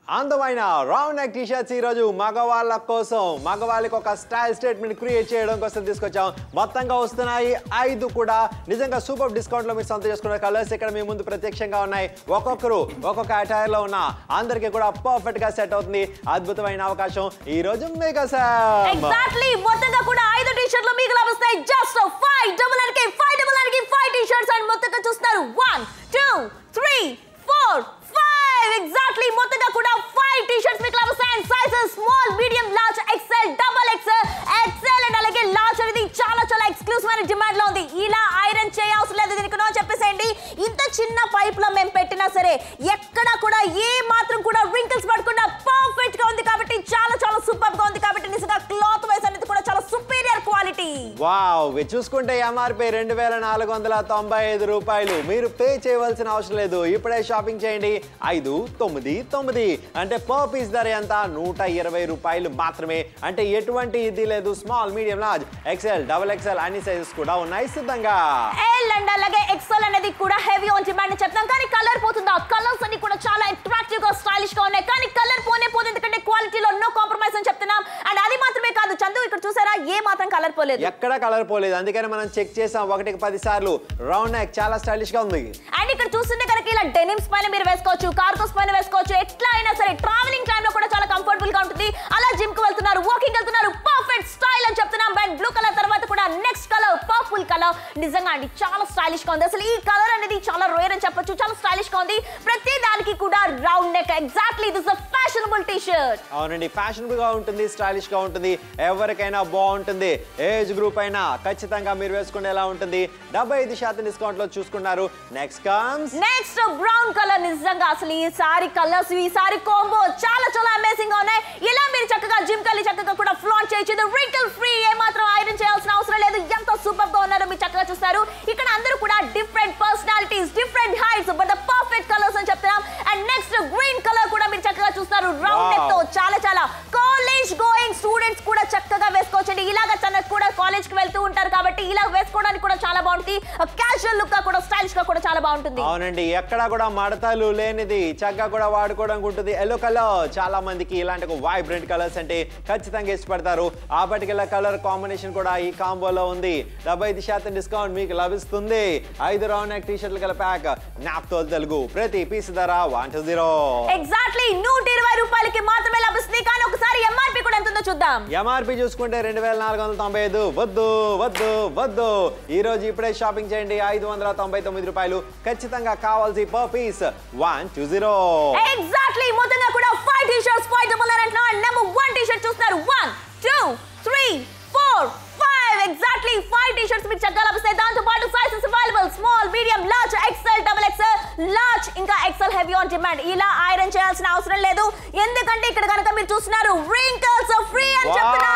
అందమైన round neck T shirts ఈరోజు మగవాళ్ళ కోసం మగవాళ్ళకి ఒక స్టైల్ స్టేట్మెంట్ క్రియేట్ చేయడం కోసం తీసుకొచ్చాం మొత్తంగా వస్తున్నాయి ఐదు కూడా నిజంగా సూపర్ డిస్కౌంట్ లో మీరు సొంత చేసుకున్న కలర్స్ ఇక్కడ మీ ముందు ప్రత్యక్షంగా ఉన్నాయి ఒక్కొక్కరు ఒక్కొక్క అటైర్ లో ఉన్న అందరికీ కూడా పర్ఫెక్ట్ గా సెట్ అవుతుంది అద్భుతమైన అవకాశం ఈ రోజు మెగా సామ్ ఎగ్జాక్ట్లీ మొత్తంగా కూడా ఐదు టీ షర్ట్లు మీకు లభిస్తాయి జస్ట్ ఫైవ్ డబుల్ అనికి ఫైవ్ డబుల్ అనికి ఫైవ్ టీ షర్ట్స్ అండ్ మొత్తంగా చూస్తున్నారు one two three four five exactly మొత్తంగా కూడా ఫైవ్ టీ షర్ట్స్ మీకు లభిస్తాయి and sizes small medium large XL double X L X L and అలాగే లార్జ్ అనేది చాలా చాలా ఎక్స్క్లూసివ్ అయిన డిమాండ్ లో ఉంది ఇలా ఐరన్ చేయవసరం లేదు దీనికి నో చెప్పేసేయండి ఇంత చిన్న పైప్ లో మేము పెట్టినా సరే ఎక్కడ కూడా ఏ మాత్రం కూడా రింకిల్స్ పడకుండా పర్ఫెక్ట్ గా ఉంది కాబట్టి చాలా చాలా సూపర్ గా ఉంది కాబట్టి నిజంగా క్లాత్ వైస్ అనేది కూడా చాలా సుపీరియర్ క్వాలిటీ వావ్ ఇవి చూసుకుంటే ఎంఆర్పి రెండు వేల నాలుగు వందల తొంభై ఐదు రూపాయలు మీరు పే చేయవలసిన అవసరం లేదు ఇప్పుడే షాపింగ్ చేయండి ఐదు తొమ్మిది తొమ్మిది అంటే పర్ పీస్ ధర ఎంత నూట ఇరవై రూపాయలు మాత్రమే అంటే ఎటువంటి ఇది లేదు small medium large XL double XL అన్ని సైజెస్ కూడా ఉన్నాయి సిద్ధంగా ఎల్ అండ్ అలాగే ఎక్సెల్ అనేది కూడా హెవీ ఆన్ డిమాండ్ చెప్తాం కానీ కలర్ పోతుందా కలర్స్ అన్ని కూడా చాలా అట్రాక్టివ్ గా స్టైలిష్ గా ఉన్నాయి కానీ కలర్ పోనే పోతుంది ఎందుకంటే క్వాలిటీలో నో కాంప్రమైజ్ అని చెప్తున్నాం అండ్ అది మాత్రమే కాదు చందు ఇక్కడ చూసారా ఏ మాత్రం కలర్ పోలేదు ఎక్కడ కలర్ పోలేదు అందుకని మనం చెక్ చేసాం ఒకటికి పది సార్లు రౌండ్ నెక్ చాలా స్టైలిష్ గా ఉంది అండ్ ఇక్కడ చూస్తుంటే కనుక ఇలా డెనిమ్స్ పైన మీరు వేసుకోవచ్చు కార్గోస్ పైన వేసుకోవచ్చు ఎట్లా అయినా సరే ట్రావెలింగ్ టైం లో కూడా చాలా కంఫర్టబుల్ గా ఉంటుంది అలా జిమ్ కు వెళ్తున్నారు వాకింగ్ వెళ్తున్నారు పర్ఫెక్ట్ స్టైల్ అని చెప్తున్నాం అండ్ బ్లూ కలర్ తర్వాత కూడా నెక్స్ట్ కలర్ పర్పుల్ కలర్ నిజంగా అండి చాలా స్టైలిష్ గా ఉంది అసలు ఈ కలర్ అనేది చాలా రేర్ అని చెప్పొచ్చు చాలా స్టైలిష్ గా ఉంది ప్రతి దానికి కూడా round neck exactly this a fashionable T shirt అవునండి ఫ్యాషనబుల్ గా ఉంటుంది స్టైలిష్ గా ఉంటుంది ఎవరికైనా బాగుంటుంది ఏజ్ గ్రూప్ అయినా ఖచ్చితంగా మీరు వేసుకునేలా ఉంటుంది డెబ్బై ఐదు శాతం డిస్కౌంట్ లో చూసుకున్నారు next comes next brown colour నిజంగా అసలు ఈ సారీ కలర్స్ ఈ సారీ కాంబో చాలా చాలా అమేజింగ్ గా ఉన్నాయి ఇలా మీరు చక్కగా జిమ్ కల్లి చక్కగా కూడా ఫ్లాంట్ చేయొచ్చు ఇది రింకిల్ ఫ్రీ ఏ మాత్రం ఐరన్ చేయాల్సిన అవసరం లేదు ఎంత సూపర్ గా ఉన్నారో మీరు చక్కగా చూస్తారు ఇక్కడ అందరూ కూడా different personalities different heights but the perfect colours అని చెప్తున్నాం అండ్ నెక్స్ట్ గ్రీన్ కలర్ కూడా మీరు చక్కగా చూస్తారు రౌండ్ నెక్ తో చాలా చాలా కాలేజ్ గోయింగ్ స్టూడెంట్స్ కూడా చక్కగా వేసుకోవచ్చండి ఇలాగ తన కూడా కాలేజ్ కి వెళ్తూ ఉంటారు కాబట్టి ఇలా వేసుకోవడానికి కూడా చాలా బాగుంటుంది క్యాజువల్ లుక్ గా కూడా స్టైలిష్ గా కూడా చాలా బాగుంటుంది అవునండి ఎక్కడా కూడా మడతలు లేనిది చక్కగా కూడా వాడుకోవడానికి ఉంటుంది ఎల్లో కలర్ చాలా మందికి ఇలాంటి ఒక వైబ్రెంట్ కలర్స్ అంటే ఖచ్చితంగా ఇష్టపడతారు ఆ పర్టికులర్ కలర్ కాంబినేషన్ కూడా ఈ కాంబోలో ఉంది డెబ్బై ఐదు శాతం డిస్కౌంట్ మీకు లభిస్తుంది ఐదు రౌండ్ నెక్ టీ షర్ట్లు గల ప్యాక్ నాప్తో తెలుగు ప్రతి పీస్ ధర వన్ టూ జీరో ఎగ్జాక్ట్లీ నూట ఇరవై రూపాయలకి మాత్రమే లభిస్తుంది కానీ ఒకసారి ఎంఆర్పి కూడా ఎంత ఉందో చూద్దాం ఎంఆర్పి చూసుకుంటే రెండు వేల నాలుగు వందల తొంభై ఐదు వద్దు వద్దు వద్దు ఈ రోజు ఇప్పుడే షాపింగ్ చేయండి ఐదు వందల తొంభై తొమ్మిది రూపాయలు ఖచ్చితంగా కావాల్సి per piece one two zero exactly మొత్తంగా కూడా five T shirts five double అంటున్నా నెంబర్ వన్ టీ షర్ట్ చూస్తున్నారు one two three four five exactly five T shirts మీకు చక్కగా లభిస్తాయి దాంతో పాటు sizes available small medium large XL double XL large ఇంకా ఎక్సెల్ హెవీ ఆన్ డిమాండ్ ఇలా iron చేయాల్సిన అవసరం లేదు ఎందుకంటే ఇక్కడ కనుక మీరు చూస్తున్నారు రింకల్స్ ఫ్రీ అని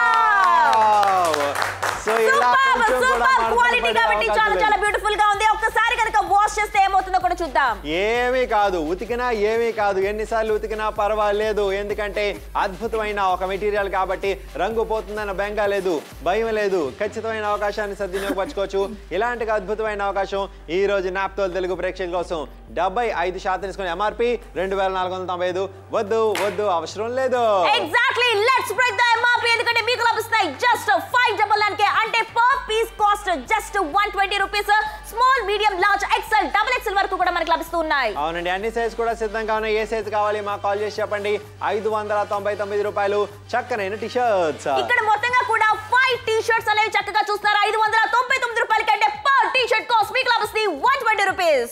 చెప్తున్నారు సో ఇలా సూపర్ కొంచెం కూడా సూపర్ మడతలు క్వాలిటీ పడే కాబట్టి చాలా అవకాశం చాలా లేదు. బ్యూటిఫుల్ గా ఉంది ఒక్కసారి కనుక వాష్ చేస్తే ఏమవుతుందో కూడా చూద్దాం ఏమీ కాదు ఉతికినా ఏమీ కాదు ఎన్నిసార్లు ఉతికినా పర్వాలేదు ఎందుకంటే అద్భుతమైన ఒక మెటీరియల్ కాబట్టి రంగు పోతుందన్న బెంగ లేదు భయం లేదు ఖచ్చితమైన అవకాశాన్ని సద్వినియోగపరచుకోవచ్చు ఇలాంటి అద్భుతమైన అవకాశం ఈ రోజు నాప్తోల్ తెలుగు ప్రేక్షకుల కోసం డెబ్బై ఐదు శాతం తీసుకుని ఎంఆర్పి రెండు వేల నాలుగు వందల తొంభై ఐదు వద్దు వద్దు అవసరం లేదు exactly let's break the M R P ఎందుకంటే మీకు లభిస్తాయి జస్ట్ ఫైవ్ డబల్ నైన్ కే అంటే per piece cost just one twenty rupees small medium large XL double X L వరకు కూడా మనకు లభిస్తూ ఉన్నాయి అవునండి అన్ని సైజ్ కూడా సిద్ధంగా ఉన్నాయి ఏ సైజ్ కావాలి మాకు కాల్ చేసి చెప్పండి ఐదు వందల తొంభై తొమ్మిది రూపాయలు చక్కనైన టీ షర్ట్స్ ఇక్కడ మొత్తంగా కూడా ఫైవ్ టీ షర్ట్స్ అనేవి చక్కగా చూస్తారు ఐదు వందల తొంభై తొమ్మిది రూపాయల కంటే పర్ టీ షర్ట్ కాస్ట్ మీకు లభిస్తుంది one twenty rupees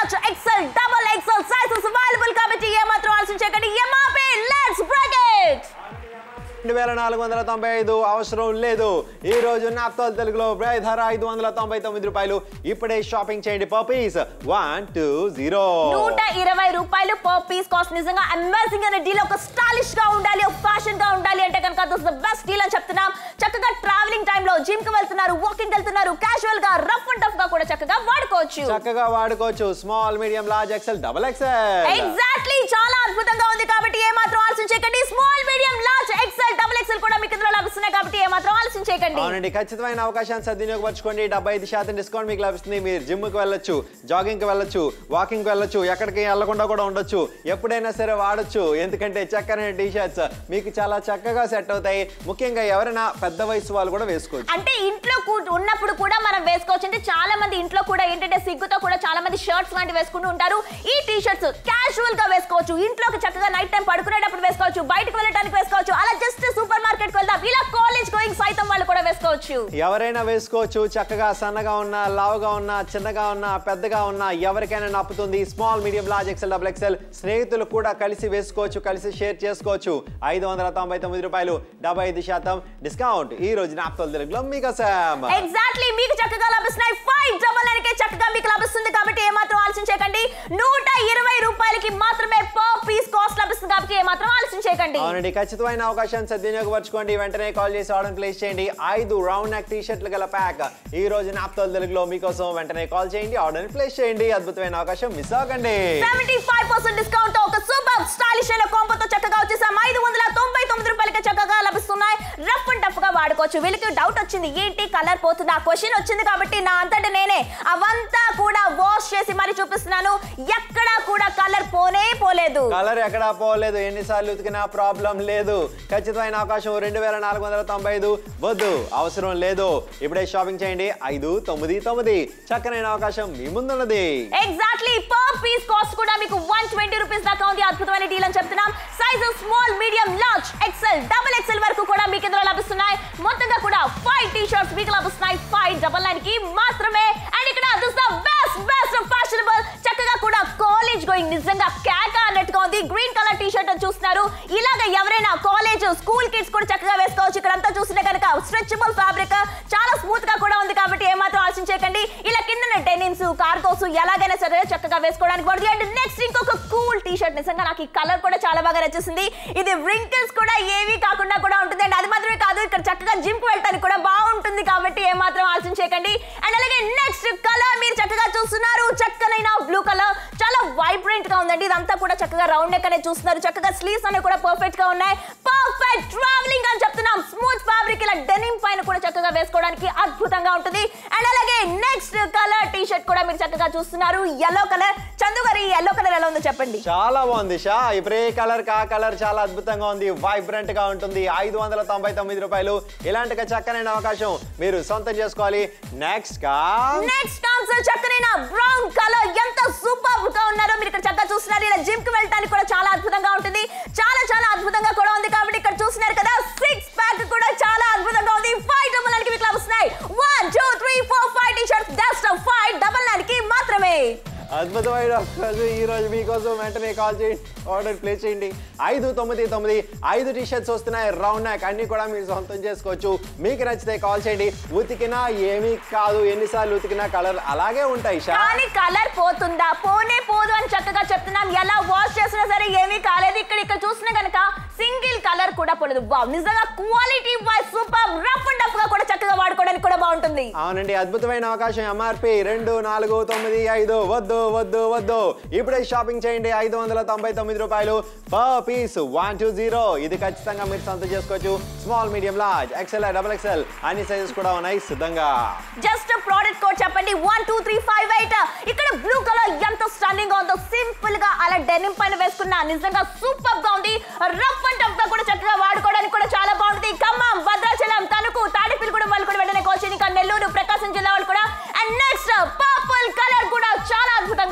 large XL double XL sizes available కాబట్టి ఏమాత్రం ఆలోచించకండి ఎంఆర్పి లెట్స్ బ్రేక్ ఇట్ రెండు వేల నాలుగు వందల తొంభై ఐదు అవసరం లేదు ఈ రోజు నాప్తాల్ తెలుగులో ప్రైస్ ధర ఐదు వందల తొంభై తొమ్మిది రూపాయలు ఇప్పుడే షాపింగ్ చేయండి పర్పీస్ వన్ టూ జీరో నూట ఇరవై రూపాయలు పర్ పీస్ కాస్ట్ నిజంగా అమేజింగ్ అనే డీల్ ఒక స్టైలిష్ గా ఉండాలి ఒక ఫ్యాషన్ గా ఉండాలి అంటే కనుక దిస్ ద బెస్ట్ డీల్ అని చెప్తున్నాం చక్కగా ట్రావెలింగ్ టైం లో జిమ్ కి వెళ్తున్నారు వాకింగ్ వెళ్తున్నారు క్యాజువల్ గా రఫ్ అండ్ టఫ్ గా కూడా చక్కగా వాడుకోవచ్చు చక్కగా వాడుకోవచ్చు small medium large XL double X L exactly చాలా అద్భుతంగా ఉంది కాబట్టి ఏమాత్రం ఆలస్యం చేయకండి small medium large XL double XL కూడా మీకు ఇందులో లభిస్తున్నాయి కాబట్టి ఏమాత్రం ఆలస్యం చేయకండి అవునండి ఖచ్చితమైన అవకాశాన్ని సద్వినియోగపరచుకోండి డెబ్బై ఐదు శాతం డిస్కౌంట్ మీకు లభిస్తుంది మీరు జిమ్ కి వెళ్ళొచ్చు జాగింగ్ కి వెళ్ళొచ్చు వాకింగ్ కి వెళ్ళొచ్చు ఎక్కడికి వెళ్ళకుండా కూడా ఉండొచ్చు ఎప్పుడైనా సరే వాడొచ్చు ఎందుకంటే చక్కని టీ షర్ట్స్ మీకు చాలా చక్కగా సెట్ అవుతాయి ముఖ్యంగా ఎవరైనా పెద్ద వయసు వాళ్ళు కూడా వేసుకోవచ్చు అంటే ఇంట్లో కూ- ఉన్నప్పుడు కూడా మనం వేసుకోవచ్చు అంటే చాలా మంది ఇంట్లో కూడా ఏంటంటే సిగ్గుతో కూడా చాలా మంది షర్ట్స్ లాంటివి వేసుకుంటూ ఉంటారు ఈ టీ షర్ట్స్ క్యాజువల్ గా వేసుకోవచ్చు ఇంట్లోకి చక్కగా నైట్ టైం పడుకునేటప్పుడు వేసుకోవచ్చు బయటకు వెళ్ళడానికి వేసుకోవచ్చు అలా జస్ట్ సూపర్ మార్కెట్ కి వెళ్దాం ఇలా కాలేజ్ గోయింగ్ సైతం వాళ్ళు కూడా వేసుకోవచ్చు ఎవరైనా వేసుకోవచ్చు చక్కగా సన్నగా ఉన్నా లావుగా ఉన్నా చిన్నగా ఉన్నా పెద్దగా ఉన్నా ఎవరికైనా నప్పుతుంది small medium large XL double X L స్నేహితులు కూడా కలిసి వేసుకోవచ్చు కలిసి షేర్ చేసుకోవచ్చు ఐదు వందల తొంభై తొమ్మిది రూపాయలు డెబ్బై ఐదు శాతం డిస్కౌంట్ ఈ రోజు నాప్తోల్ తెలుగులో మీకోసం ఎగ్జాక్ట్లీ మీకు చక్కగా లభిస్తున్నాయి ఫైవ్ డబల్ నైన్కే చక్కగా మీకు లభిస్తుంది కాబట్టి ఏమాత్రం ఆలస్యం చేయకండి నూట ఇరవై రూపాయలకి మాత్రమే పర్ పీస్ కాస్ట్ లభిస్తుంది కాబట్టి ఏమాత్రం ఆలస్యం చేయకండి అవునండి ఖచ్చితమైన అవకాశాన్ని సద్వినియోగపరచుకోండి వెంటనే కాల్ చేసి ఆర్డర్ ప్లేస్ చేయండి ఐదు రౌండ్ నెక్ టీ షర్ట్లు గల ప్యాక్ ఈ రోజు నాప్తోల్ తెలుగులో మీకోసం వెంటనే కాల్ చేయండి ఆర్డర్ ప్లేస్ చేయండి అద్భుతమైన అవకాశం మిస్ అవ్వకండి సెవెంటీ ఫైవ్ పర్సెంట్ డిస్కౌంట్ తో ఒక సూపర్ స్టైలిష్ అయిన కాంబోతో చక్కగా వచ్చేసాం ఐదు వందల తొంభై తొమ్మిది రూపాయలకి చక్కగా లభిస్తున్నాయి రఫ్ అండ్ టఫ్ గా వాడుకోవచ్చు వీళ్ళకి డౌట్ వచ్చింది ఏంటి కలర్ పోతుంది ఆ క్వశ్చన్ వచ్చింది కాబట్టి నా అంతటా నేనే అవంతా కూడా వాష్ చేసి మరి చూపిస్తున్నాను ఎక్కడా కూడా కలర్ పోనే పోలేదు కలర్ ఎక్కడా పోలేదు ఎన్నిసార్లు ఉతికినా ప్రాబ్లం లేదు ఖచ్చితమైన అవకాశం రెండు వేల నాలుగు వందల తొంభై ఐదు వద్దు అవసరం లేదు ఇప్పుడే షాపింగ్ చేయండి ఐదు తొమ్మిది తొమ్మిది చక్కనైన అవకాశం మీ ముందున్నది ఎగ్జాక్ట్లీ పర్ పీస్ కాస్ట్ కూడా మీకు వన్ ట్వంటీ రూపీస్ దాకా ఉంది అద్భుతమైన డీల్ అని చెప్తున్నాం size small medium large XL double X L వరకు కూడా మీకు ఇందులో లభిస్తున్నాయి మొత్తంగా కూడా ఫైవ్ టీ షర్ట్స్ మీకు లభిస్తున్నాయి ఫైవ్ డబల్ నైన్ కి మాత్రమే అండ్ ఇక్కడ this the best best fashionable చక్కగా కూడా కాలేజ్ గోయింగ్ నిజంగా కేక అన్నట్టుగా ఉంది గ్రీన్ కలర్ టీ షర్ట్ చూస్తున్నారు ఇలాగ ఎవరైనా కాలేజ్ స్కూల్ కిడ్స్ కూడా చక్కగా వేసుకోవచ్చు ఇక్కడ అంతా చూస్తుంటే కనుక స్ట్రెచబుల్ ఫ్యాబ్రిక్ చాలా స్మూత్ గా కూడా ఉంది కాబట్టి ఏమాత్రం ఆలోచన చేయకండి ఇలా కింద డెనిమ్స్ కార్గోస్ ఎలాగైనా సరే చక్కగా వేసుకోవడానికి పడుతుంది అండ్ నెక్స్ట్ ఇంకొక కూల్ టీ షర్ట్ నిజంగా నాకు ఈ కలర్ కూడా చాలా బాగా నచ్చేసింది ఇది రింకిల్స్ కూడా ఏవి కాకుండా కూడా ఉంటుంది అండ్ అది మాత్రమే కాదు ఇక్కడ చక్కగా జిమ్ కి వెళ్ళడానికి కూడా బాగుంటుంది కాబట్టి ఏమాత్రం ఆలోచన చేయకండి అండ్ అలాగే నెక్స్ట్ కలర్ మీరు చక్కగా చూస్తున్నారు చక్కనైన బ్లూ కలర్ చాలా వైబ్రెంట్ గా ఉందండి ఇదంతా కూడా చక్కగా రౌండ్ నెక్ అనేది చూస్తున్నారు చక్కగా స్లీవ్స్ అనేవి కూడా పర్ఫెక్ట్ గా ఉన్నాయి పర్ఫెక్ట్ ట్రావెలింగ్ అని చెప్తున్నాం స్మూత్ ఫ్యాబ్రిక్ ఇలా డెనిమ్ పైన కూడా చక్కగా వేసుకోవడానికి అద్భుతంగా ఉంటుంది అండ్ అలాగే నెక్స్ట్ కలర్ టీ షర్ట్ కూడా మీరు చక్కగా చూస్తున్నారు ఎల్లో కలర్ చందు గారు ఈ ఎల్లో కలర్ ఎలా ఉందో చెప్పండి చాలా బాగుంది షా ఇప్పుడు ఏ కలర్ కా కలర్ చాలా అద్భుతంగా ఉంది వైబ్రెంట్ గా ఉంటుంది ఐదు వందల తొంభై తొమ్మిది రూపాయలు ఇలాంటి చక్కనైన అవకాశం మీరు సొంతం చేసుకోవాలి నెక్స్ట్ కా నెక్స్ట్ కాన్సర్ చక్కనైన బ్రౌన్ కలర్ ఎంత సూపర్ గా ఉన్నారో మీరు ఇక్కడ చక్కగా చూస్తున్నారు ఇలా జిమ్ కి వెళ్ళడానికి కూడా చాలా అద్భుతంగా ఉంటుంది చాలా చాలా అద్భుతంగా కూడా ఉంది కాబట్టి ఇక్కడ చూస్తున్నారు కదా సిక్స్ ప్యాక్ కూడా చాలా అద్భుతంగా ఉంది ఫైవ్ డబల్ నైన్ కి మీకు లభిస్తున్నాయి one two three four five T shirts just five double nine కి మాత్రమే అద్భుతమైన అవకాశం ఈ రోజు మీకోసం వెంటనే కాల్ చేయండి ఆర్డర్ ప్లేస్ చేయండి ఐదు తొమ్మిది తొమ్మిది ఐదు టీ షర్ట్స్ వస్తున్నాయి రౌండ్ నెక్ అన్ని కూడా మీరు సొంతం చేసుకోవచ్చు మీకు నచ్చితే కాల్ చేయండి ఉతికినా ఏమీ కాదు ఎన్నిసార్లు ఉతికినా కలర్ అలాగే ఉంటాయి షా కానీ కలర్ పోతుందా పోనే పోదు అని చక్కగా చెప్తున్నాం ఎలా వాష్ చేసినా సరే ఏమీ కాలేదు ఇక్కడ ఇక్కడ చూసిన కనుక సింగిల్ కలర్ కూడా పోలేదు వావ్ నిజంగా quality wise super rough and tough గా కూడా చక్కగా వాడుకోవడానికి కూడా బాగుంటుంది అవునండి అద్భుతమైన అవకాశం ఎంఆర్పి రెండు నాలుగు తొమ్మిది ఐదు వద్దు వద్దు వద్దు ఇప్పుడే షాపింగ్ చేయండి ఐదు వందల తొంభై తొమ్మిది రూపాయలు per piece one two zero ఇది ఖచ్చితంగా మీరు సొంతం చేసుకోవచ్చు small medium large XL double XL అన్ని సైజెస్ కూడా ఉన్నాయి సిద్ధంగా జస్ట్ ప్రోడక్ట్ కోడ్ చెప్పండి one two three five eight ఇక్కడ బ్లూ కలర్ ఎంత స్టన్నింగ్ గా ఉందో సింపుల్ గా అలా డెనిమ్ పైన వేసుకున్న నిజంగా సూపర్ గా ఉంది రఫ్ అండ్ టఫ్ గా కూడా చక్కగా వాడుకోవడానికి కూడా చాలా బాగుంటుంది ఖమ్మం భద్రాచలం తణుకు తాడిపిల్లిగూడెం వాళ్ళు కూడా వెంటనే కోచింగ్ ఇంకా నెల్లూరు ప్రకాశం జిల్లా వాళ్ళు కూడా అండ్ నెక్స్ట్ పర్పుల్ కలర్ కూడా చాలా అద్భుతంగా ఉంది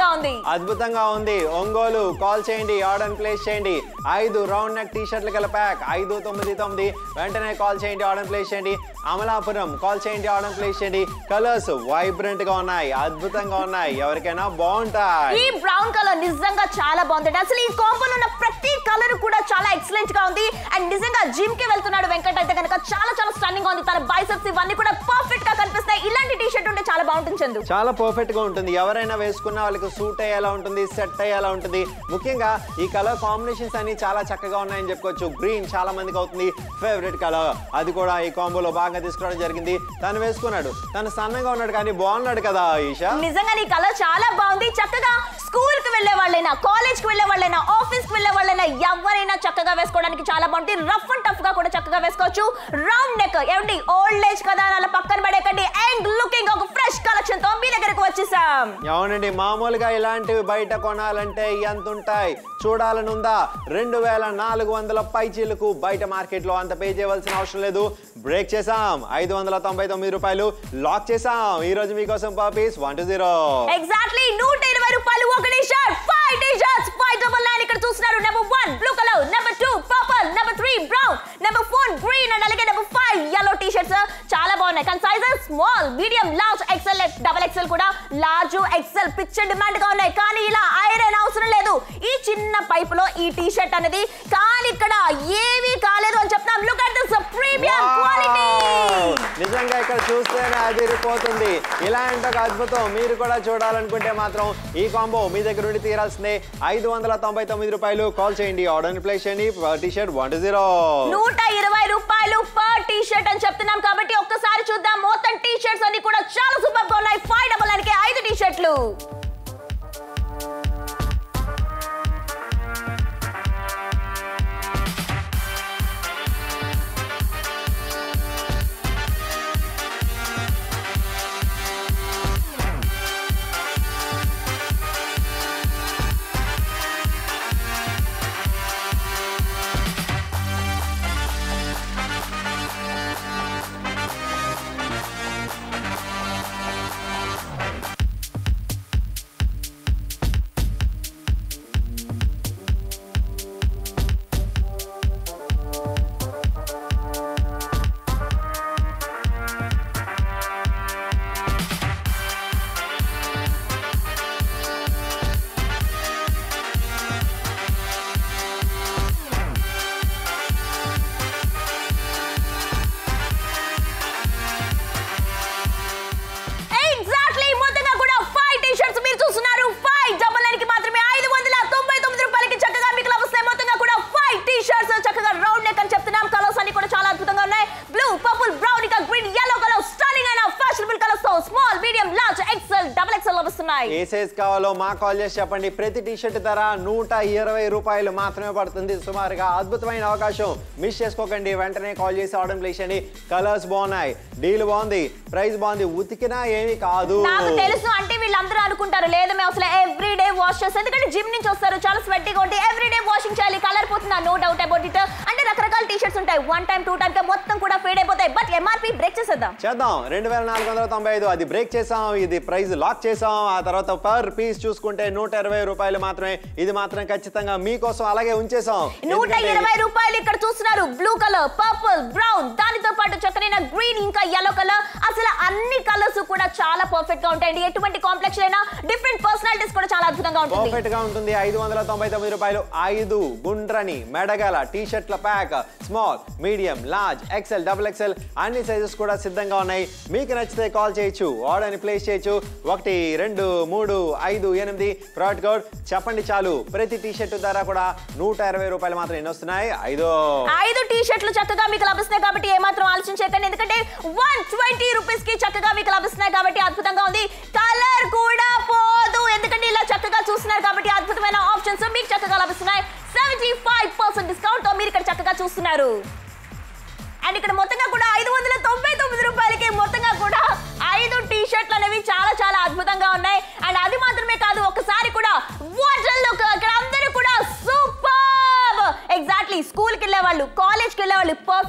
అద్భుతంగా ఉంది ఒంగోలు కాల్ చేయండి ఆర్డర్ ప్లేస్ చేయండి ఐదు రౌండ్ నెక్ టీ షర్ట్లు గల ప్యాక్ ఐదు తొమ్మిది తొమ్మిది వెంటనే కాల్ చేయండి ఆర్డర్ ప్లేస్ చేయండి అమలాపురం కాల్ చేయండి ఆర్డర్ ప్లేస్ చేయండి కలర్స్ వైబ్రెంట్ గా ఉన్నాయి అద్భుతంగా ఉన్నాయి ఎవరికైనా బాగుంటాయి ఈ బ్రౌన్ కలర్ నిజంగా చాలా బాగుంది అసలు ఈ కాంబోలో ఉన్న ప్రతి కలర్ కూడా చాలా ఎక్సలెంట్ గా ఉంది అండ్ నిజంగా జిమ్ కి వెళ్తున్నాడు వెంకట్ అయితే కనుక చాలా చాలా స్టన్నింగ్ గా ఉంది తన బైసెప్స్ ఇవన్నీ కూడా పర్ఫెక్ట్ గా కనిపిస్తాయి ఇలాంటి టీ షర్ట్ ఉంటే చాలా బాగుంటుంది చందు చాలా పర్ఫెక్ట్ గా ఉంటుంది ఎవరైనా వేసుకున్న వాళ్ళకి సూట్ అయ్యేలా ఉంటుంది సెట్ అయ్యేలా ఉంటుంది ముఖ్యంగా ఈ కలర్ కాంబినేషన్స్ అన్ని చాలా చక్కగా ఉన్నాయని చెప్పుకోవచ్చు గ్రీన్ చాలా మందికి అవుతుంది ఫేవరెట్ కలర్ అది కూడా ఈ కాంబోలో బాగా తీసుకురావడం జరిగింది తను వేసుకున్నాడు తను సన్నగా ఉన్నాడు కానీ బాగున్నాడు కదా ఈషా నిజంగా నీ కలర్ చాలా బాగుంది చక్కగా స్కూల్ కి వెళ్ళే వాళ్ళైనా కాలేజ్ కి వెళ్ళే వాళ్ళైనా ఆఫీస్ కి వెళ్ళే వాళ్ళైనా ఎవరైనా చక్కగా వేసుకోవడానికి చాలా బాగుంటుంది రఫ్ అండ్ టఫ్ గా కూడా చక్కగా వేసుకోవచ్చు రౌండ్ నెక్ ఏమండి ఓల్డ్ ఏజ్ కదా అని అలా పక్కన పడేకండి అండ్ లుకింగ్ ఒక ఫ్రెష్ కలెక్షన్ తో మీ దగ్గరకు వచ్చేసాం అవునండి మామూలుగా ఇలాంటివి బయట కొనాలంటే ఎంత ఉంటాయి చూడాలని ఉందా రెండు వేల నాలుగు వందల పైచీలకు బయట మార్కెట్ లో అంత పే చేయవలసిన అవసరం లేదు బ్రేక్ చేసాం ఐదు వందల తొంభై తొమ్మిది రూపాయలు లాక్ చేసాం ఈ రోజు మీకోసం పాపీస్ వన్ టూ జీరో ఎగ్జాక్ట్లీ నూట ఇరవై రూపాయలు ఒక T shirt five T shirts five double nine ఇక్కడ చూస్తున్నారు number one blue colour number two purple number three brown number four green and అలాగే number five yellow T shirts చాలా బాగున్నాయి కానీ sizes small medium large XL double XL కూడా large X L picture demand గా ఉన్నాయి కానీ ఇలా ఐరన్ అవసరం లేదు ఈ చిన్న పైప్ లో ఈ టీ షర్ట్ అనేది కానీ ఇక్కడ ఏమీ కాలేదు అని చెప్తాం look at this premium quality నిజంగా ఇక్కడ చూస్తేనే అదిరిపోతుంది ఇలాంటి ఒక అద్భుతం మీరు కూడా చూడాలనుకుంటే మాత్రం ఈ కాంబో మీ దగ్గర నుండి తీరాల్సిందే ఐదు వందల తొంభై తొమ్మిది రూపాయలు కాల్ చేయండి ఆర్డర్ ప్లేస్ చేయండి T shirt one two zero నూట ఇరవై రూపాయలు పర్ టీ షర్ట్ అని చెప్తున్నాం కాబట్టి ఒక్కసారి చూద్దాం మొత్తం టీ షర్ట్స్ అన్ని కూడా చాలా సూపర్ గా ఉన్నాయి ఫైవ్ డబల్ నైన్ కి ఐదు టీ షర్ట్లు ఎగ్జాక్ట్లీ మొత్తంగా కూడా ఫైవ్ టీ షర్ట్స్ మీరు చూస్తున్నారు ఫైవ్ డబల్ నైన్ కి మాత్రమే ఐదు వందల తొంభై తొమ్మిది రూపాయలకి చక్కగా మీకు లభిస్తాయి మొత్తంగా కూడా ఫైవ్ టీ షర్ట్స్ చక్కగా రౌండ్ నెక్ అని చెప్తున్నాం కలర్స్ అన్ని కూడా చాలా అద్భుతంగా ఉన్నాయి బ్లూ పర్పుల్ బ్రౌన్ ఇంకా గ్రీన్ yellow కలర్ స్టార్టింగ్ అయిన ఫ్యాషనబుల్ కలర్స్ తో small medium large XL double XL లభిస్తున్నాయి ఏ సైజ్ కావాలో మా కాల్ చేసి చెప్పండి ప్రతి టీ షర్ట్ ధర నూట ఇరవై రూపాయలు మాత్రమే పడుతుంది సుమారుగా అద్భుతమైన అవకాశం మిస్ చేసుకోకండి వెంటనే కాల్ చేసి ఆర్డర్ ప్లేస్ చేయండి కలర్స్ బాగున్నాయి డీల్ బాగుంది ప్రైస్ బాగుంది ఉతికినా ఏమీ కాదు నాకు తెలుసు అంటే వీళ్ళందరూ అనుకుంటారు లేదు మేము అసలు ఎవ్రీ డే వాష్ చేస్తాం ఎందుకంటే జిమ్ నుంచి వస్తారు చాలా స్వెట్టీగా ఉంటే ఎవ్రీ డే వాషింగ్ చేయాలి కలర్ పోతుందా నో డౌట్ అబౌట్ ఇట్ అంటే రకరకాల టీ షర్ట్స్ ఉంటాయి వన్ టైం టూ టైం మొత్తం కూడా ఫేడ్ అయిపోతాయి బట్ ఎంఆర్పి బ్రేక్ చేసేద్దాం చేద్దాం రెండు వేల నాలుగు వందల తొంభై ఐదు అది బ్రేక్ చేసాం ఇది ప్రైస్ లాక్ చేసాం ఆ తర్వాత పర్ పీస్ చూసుకుంటే నూట ఇరవై రూపాయలు మాత్రమే ఇది మాత్రం ఖచ్చితంగా మీకోసం అలాగే ఉంచేసాం నూట ఎందుకంటే ఇరవై రూపాయలు ఇక్కడ చూస్తున్నారు బ్లూ కలర్ పర్పుల్ బ్రౌన్ దానితో పాటు చక్కనైన గ్రీన్ ఇంకా yellow కలర్ అసలు అన్ని కలర్స్ కూడా చాలా పర్ఫెక్ట్ గా ఉంటాయండి ఎటువంటి కాంప్లెక్స్ అయినా డిఫరెంట్ పర్సనాలిటీస్ కూడా చాలా అద్భుతంగా ఉంటుంది పర్ఫెక్ట్ గా ఉంటుంది ఐదు వందల తొంభై తొమ్మిది రూపాయలు ఐదు గుండ్రని మెడగల టీ షర్ట్ల pack small medium large XL double XL అన్ని సైజెస్ కూడా సిద్ధంగా ఉన్నాయి మీకు నచ్చితే కాల్ చేయొచ్చు ఆర్డర్ని ప్లేస్ చేయొచ్చు ఒకటి రెండు మూడు ఐదు ఎనిమిది ప్రోడక్ట్ కోడ్ చెప్పండి చాలు ప్రతి టీ షర్ట్ ధర కూడా నూట ఇరవై రూపాయలు మాత్రం ఎన్ని వస్తున్నాయి ఐదు ఐదు టీ షర్ట్లు చక్కగా మీకు లభిస్తాయి కాబట్టి ఏమాత్రం ఆలోచన చేయకండి ఎందుకంటే వన్ ట్వంటీ రూపీస్ కి చక్కగా మీకు లభిస్తున్నాయి కాబట్టి అద్భుతంగా ఉంది కలర్ కూడా పోదు ఎందుకంటే ఇలా చక్కగా చూస్తున్నారు కాబట్టి అద్భుతమైన ఆప్షన్స్ మీకు చక్కగా లభిస్తున్నాయి సెవెంటీ ఫైవ్ పర్సెంట్ డిస్కౌంట్ తో మీరు ఇక్కడ చక్కగా చూస్తున్నారు అండ్ ఇక్కడ మొత్తంగా కూడా ఐదు వందల తొంభై తొమ్మిది రూపాయలకి మొత్తంగా కూడా ఐదు టీ షర్ట్లు అనేవి చాలా చాలా అద్భుతంగా ఉన్నాయి అండ్ అది మాత్రమే కాదు ఒకసారి కూడా వాటర్ లుక్ ఇక్కడ అందరూ కూడా సూపర్ ఎగ్జాక్ట్లీ స్కూల్కి వెళ్ళే వాళ్ళు కాలేజ్కి వెళ్ళే వాళ్ళు పర్ఫెక్ట్ గా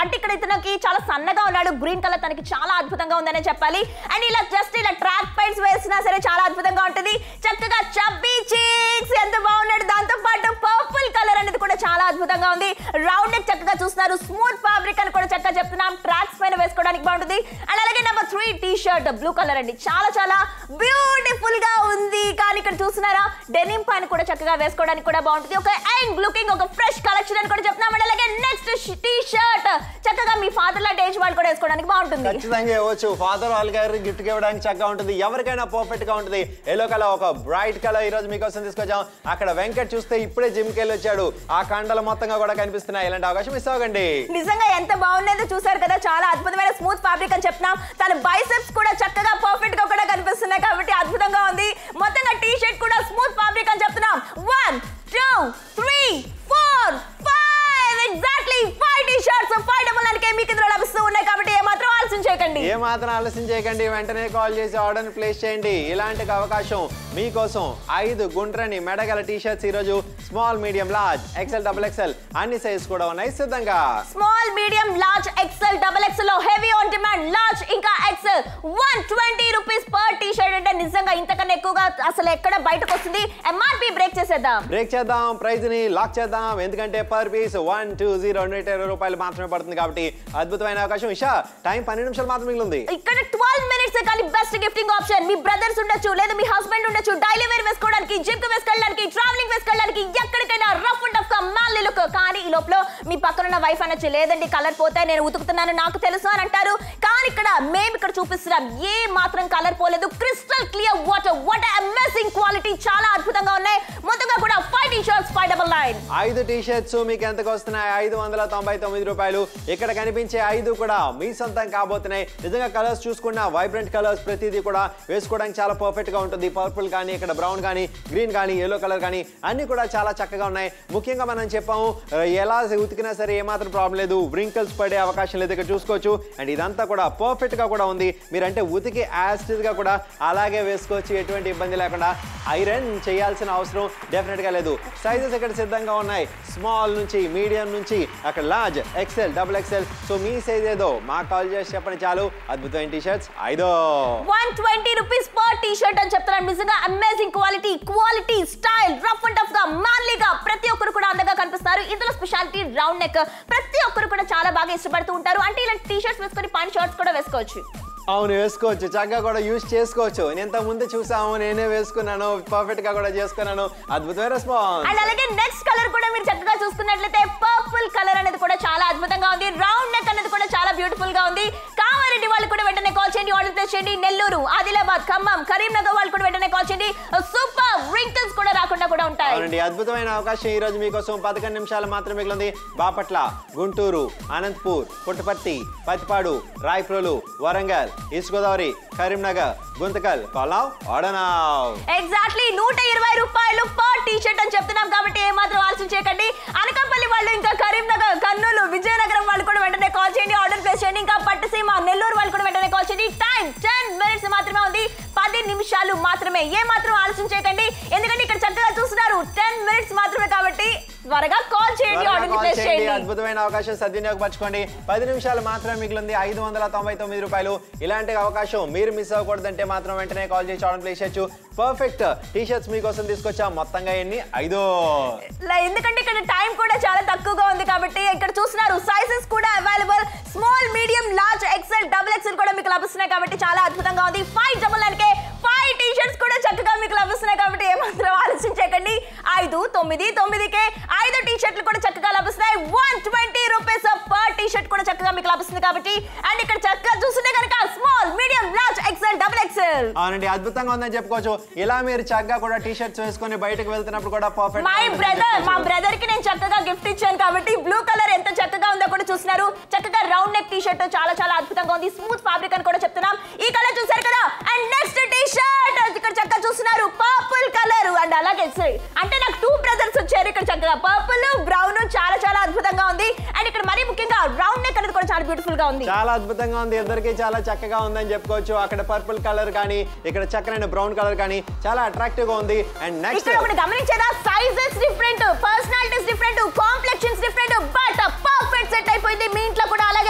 అంటే ఇక్కడ ఇతనికి చాలా సన్నగా ఉన్నాడు గ్రీన్ కలర్ తనకి చాలా అద్భుతంగా ఉందనే చెప్పాలి అండ్ ఇలా జస్ట్ ఇలా ట్రాక్ పైన్స్ వేసినా సరే చాలా అద్భుతంగా ఉంటుంది చక్కగా చబ్బీ చీక్స్ ఎంత బాగున్నాడు దాంతో పాటు పర్పుల్ కలర్ అనేది కూడా చాలా అద్భుతంగా ఉంది రౌండ్ నెక్ చక్కగా చూస్తున్నారు స్మూత్ ఫ్యాబ్రిక్ అని కూడా చక్కగా చెప్తున్నాం ట్రాక్స్ పైన వేసుకోవడానికి బాగుంటుంది అండ్ అలాగే number three T shirt blue colour అండి చాలా చాలా బ్యూటిఫుల్ గా ఉంది కానీ ఇక్కడ చూస్తున్నారా డెనిమ్ పైన కూడా చక్కగా వేసుకోవడానికి కూడా బాగుంటుంది ఒక యంగ్ లుకింగ్ ఒక ఫ్రెష్ కలెక్షన్ అని కూడా చెప్తున్నాం అండ్ అలాగే నెక్స్ట్ టీ షర్ట్ చక్కగా మీ ఫాదర్ లాంటి ఏజ్ వాళ్ళు కూడా వేసుకోవడానికి బాగుంటుంది ఖచ్చితంగా ఇవ్వచ్చు ఫాదర్ వాళ్ళ గారి గిఫ్ట్ ఇవ్వడానికి చక్కగా ఉంటుంది ఎవరికైనా పర్ఫెక్ట్ గా ఉంటుంది ఎల్లో కలర్ ఒక బ్రైట్ కలర్ ఈ రోజు మీకోసం తీసుకొచ్చాం అక్కడ వెంకట్ చూస్తే ఇప్పుడే జిమ్ కి వెళ్ళి వచ్చాడు ఆ కండలు మొత్తంగా కూడా కనిపిస్తున్నాయి ఇలాంటి అవకాశం మిస్ అవ్వకండి నిజంగా ఎంత బాగుండేదో చూసారు కదా చాలా అద్భుతమైన స్మూత్ ఫ్యాబ్రిక్ అని చెప్తున్నాం తన బైసెప్స్ కూడా చక్కగా పర్ఫెక్ట్ గా కూడా కనిపిస్తున్నాయి కాబట్టి అద్భుతంగా ఉంది మొత్తంగా టీ షర్ట్ కూడా స్మూత్ ఫ్యాబ్రిక్ అని చెప్తున్నాం one two three four five exactly five T shirts five double నైన్కే మీకు ఇందులో లభిస్తూ ఉన్నాయి కాబట్టి ఏమాత్రం ఆలస్యం చేయకండి ఏ మాత్రం ఆలస్యం చేయకండి వెంటనే కాల్ చేసి ఆర్డర్ ప్లేస్ చేయండి ఇలాంటి ఒక అవకాశం మీకోసం ఐదు గుండ్రని మెడగల టీ షర్ట్స్ ఈరోజు small medium large XL double XL అన్ని సైజ్ కూడా ఉన్నాయి సిద్ధంగా small medium large XL double XL లో హెవీ ఆన్ డిమాండ్ లార్జ్ ఇంకా XL one twenty rupees per T shirt అంటే నిజంగా ఇంతకన్నా ఎక్కువగా అసలు ఎక్కడ బయటకు వస్తుంది ఎంఆర్పి బ్రేక్ చేసేద్దాం బ్రేక్ చేద్దాం ప్రైజ్ ని లాక్ చేద్దాం ఎందుకంటే per piece one two zero నూట ఇరవై రూపాయలు మాత్రమే పడుతుంది కాబట్టి అద్భుతమైన అవకాశం ఇషా టైం పన్నెండు నిమిషాలు మాత్రం మిగిలింది ఇక్కడ ట్వెల్వ్ మినిట్స్ కానీ బెస్ట్ గిఫ్టింగ్ ఆప్షన్ మీ బ్రదర్స్ ఉండొచ్చు లేదా మీ హస్బెండ్ ఉండొచ్చు డైలీ వేర్ వేసుకోవడానికి జిమ్ కి వేసుకెళ్ళడానికి ట్రావెలింగ్ వేసుకెళ్ళడానికి ఎక్కడికైనా రఫ్ అండ్ టఫ్ గా మ్యాన్లీ లుక్ కానీ ఈ లోపల మీ పక్కన ఉన్న వైఫ్ అనొచ్చు లేదండి కలర్ పోతే నేను ఉతుకుతున్నాను నాకు తెలుసు అని అంటారు కానీ ఇక్కడ మేము ఇక్కడ చూపిస్తున్నాం ఏ మాత్రం కలర్ పోలేదు crystal clear water what amazing quality చాలా అద్భుతంగా ఉన్నాయి మొత్తంగా కూడా five T shirts five double nine ఐదు టీ షర్ట్స్ మీకు ఎంతకు వస్తున్నాయి ఐదు వందల తొంభై తొమ్మిది రూపాయలు ఇక్కడ కనిపించే ఐదు కూడా మీ సొంతం కాబోతున్నాయి నిజంగా కలర్స్ చూసుకున్న వైబ్రెంట్ కలర్స్ ప్రతిదీ కూడా వేసుకోవడానికి చాలా పర్ఫెక్ట్ గా ఉంటుంది పర్పుల్ కానీ ఇక్కడ బ్రౌన్ కానీ గ్రీన్ కానీ ఎల్లో కలర్ కానీ అన్ని కూడా చాలా చక్కగా ఉన్నాయి ముఖ్యంగా మనం చెప్పాము ఆ, ఎలా ఉతికినా సరే ఏమాత్రం ప్రాబ్లం లేదు వ్రింకల్స్ పడే అవకాశం లేదు ఇక్కడ చూసుకోవచ్చు అండ్ ఇదంతా కూడా పర్ఫెక్ట్ గా కూడా ఉంది మీరంటే ఉతికి యాస్టిజ్ గా కూడా అలాగే వేసుకోవచ్చు ఎటువంటి ఇబ్బంది లేకుండా ఐరన్ చేయాల్సిన అవసరం డెఫినెట్ గా లేదు సైజెస్ ఇక్కడ సిద్ధంగా ఉన్నాయి స్మాల్ నుంచి మీడియం నుంచి అక్కడ large XL double XL so మీ సైజ్ ఏదో మా కాల్ చేసి చెప్పండి చాలు అద్భుతమైన టీ షర్ట్స్ ఐదో one twenty rupees per T shirt అని చెప్తున్నాను నిజంగా amazing quality quality style rough and tough గా మ్యాన్లీగా ప్రతి ఒక్కరు కూడా అందంగా కనిపిస్తారు ఇందులో స్పెషాలిటీ రౌండ్ నెక్ ప్రతి ఒక్కరు కూడా చాలా బాగా ఇష్టపడుతూ ఉంటారు అంటే ఇలా టీ షర్ట్స్ వేసుకొని పైన షర్ట్స్ కూడా వేసుకోవచ్చు అవును వేసుకోవచ్చు చక్కగా కూడా యూస్ చేసుకోవచ్చు నేను ఇంత ముందు చూసాము నేనే వేసుకున్నాను పర్ఫెక్ట్ గా కూడా చేసుకున్నాను అద్భుతమైన రెస్పాన్స్ అండ్ అలాగే నెక్స్ట్ కలర్ కూడా మీరు చక్కగా చూసుకున్నట్లయితే పర్పుల్ కలర్ అనేది కూడా చాలా అద్భుతంగా ఉంది రౌండ్ నెక్ అనేది కూడా చాలా బ్యూటిఫుల్ గా ఉంది కామారెడ్డి వాళ్ళు కూడా వెంటనే కాల్ చేయండి ఆర్డర్ ప్లేస్ చేయండి నెల్లూరు ఆదిలాబాద్ ఖమ్మం కరీంనగర్ వాళ్ళు కూడా వెంటనే కాల్ చేయండి సూపర్ రింకిల్స్ కూడా రాకుండా కూడా ఉంటాయి అవునండి అద్భుతమైన అవకాశం ఈ రోజు మీకోసం పదకొండు నిమిషాలు మాత్రమే మిగిలింది బాపట్ల గుంటూరు అనంతపూర్ పుట్టపర్తి పతిపాడు రాయప్రోలు వరంగల్ ఈస్ట్ గోదావరి కరీంనగర్ గుంతకల్ కొలావ్ ఆడనావ్ ఎగ్జాక్ట్లీ నూట ఇరవై రూపాయలు పర్ టీ షర్ట్ అని చెప్తున్నాం కాబట్టి ఏమాత్రం ఆలోచన చేయకండి అనకాపల్లి వాళ్ళు ఇంకా కరీంనగర్ కర్నూలు విజయనగరం వాళ్ళు కూడా వెంటనే కాల్ చేయండి ఆర్డర్ ప్లేస్ చేయండి ఇంకా పట్టుసీమ నెల్లూరు వాళ్ళు కూడా వెంటనే కాల్ చేయండి టైం టెన్ మినిట్స్ మాత్రమే ఉంది పది నిమిషాలు మాత్రమే ఏ మాత్రం ఆలోచన చేయకండి ఎందుకంటే ఇక్కడ చక్కగా చూస్తున్నారు టెన్ మినిట్స్ మాత్రమే కాబట్టి త్వరగా కాల్ చేయండి త్వరగా ఆర్డర్ కాల్ ప్లేస్ చేయండి చేయండి అద్భుతమైన అవకాశం సద్వినియోగపరచుకోండి పది నిమిషాలు మాత్రమే మిగిలింది ఐదు వందల తొంభై తొమ్మిది రూపాయలు ఇలాంటి అవకాశం మీరు మిస్ అవ్వకూడదంటే మాత్రం వెంటనే కాల్ చేసి ఆర్డర్ ప్లేస్ చేయొచ్చు పర్ఫెక్ట్ టీ షర్ట్స్ మీకోసం తీసుకొచ్చాం మొత్తంగా ఎన్ని ఐదో లై- ఎందుకంటే ఇక్కడ టైం కూడా చాలా తక్కువగా ఉంది కాబట్టి ఇక్కడ చూస్తున్నారు సైజెస్ కూడా available small medium large XL double XL కూడా మీకు లభిస్తున్నాయి కాబట్టి చాలా అద్భుతంగా ఉంది ఫైవ్ డబుల్ నైన్ కే ఫైవ్ టీ షర్ట్స్ కూడా చక్కగా మీకు లభిస్తున్నాయి కాబట్టి ఏమాత్రం ఆలోచించకండి ఐదు తొమ్మిది తొమ్మిదికే ఐదు టీ షర్ట్లు కూడా చక్కగా లభిస్తున్నాయి one twenty rupees per T shirt కూడా చక్కగా మీకు లభిస్తుంది కాబట్టి అండ్ ఇక్కడ చక్కగా చూస్తుంటే కనుక small medium large XL double XL అవునండి అద్భుతంగా ఉందని చెప్పుకోవచ్చు ఇలా మీరు చక్కగా కూడా టీ షర్ట్స్ వేసుకొని బయటకు వెళ్తున్నప్పుడు కూడా పర్ఫెక్ట్ మై బ్రదర్ మా బ్రదర్ కి నేను చక్కగా గిఫ్ట్ ఇచ్చాను కాబట్టి బ్లూ కలర్ ఎంత చక్కగా ఉందో కూడా చూస్తున్నారు చక్కగా రౌండ్ నెక్ టీ షర్ట్ చాలా చాలా అద్భుతంగా ఉంది స్మూత్ ఫ్యాబ్రిక్ అని కూడా చెప్తున్నాం ఈ కలర్ చూసారు కదా అండ్ నెక్స్ట్ టీ షర్ట్ ఇక్కడ చక్కగా చూస్తున్నారు పర్పుల్ కలర్ అండ్ అలాగే స- అంటే నాకు టూ బ్రదర్స్ వచ్చారు ఇక్కడ చక్కగా పర్పుల్ బ్రౌన్ చాలా చాలా అద్భుతంగా ఉంది అండ్ ఇక్కడ మరీ ముఖ్యంగా రౌండ్ నెక్ అనేది కూడా చాలా బ్యూటిఫుల్ గా ఉంది చాలా అద్భుతంగా ఉంది ఇద్దరికి చాలా చక్కగా ఉందని చెప్పుకోవచ్చు అక్కడ పర్పుల్ కలర్ కానీ ఇక్కడ చక్కనైన బ్రౌన్ కలర్ కానీ చాలా అట్రాక్టివ్ గా ఉంది అండ్ నెక్స్ట్ ఇక్కడ ఒకటి గమనించారా sizes different personalities different complexions different but perfect set అయిపోయింది మీ ఇంట్లో కూడా అలాగే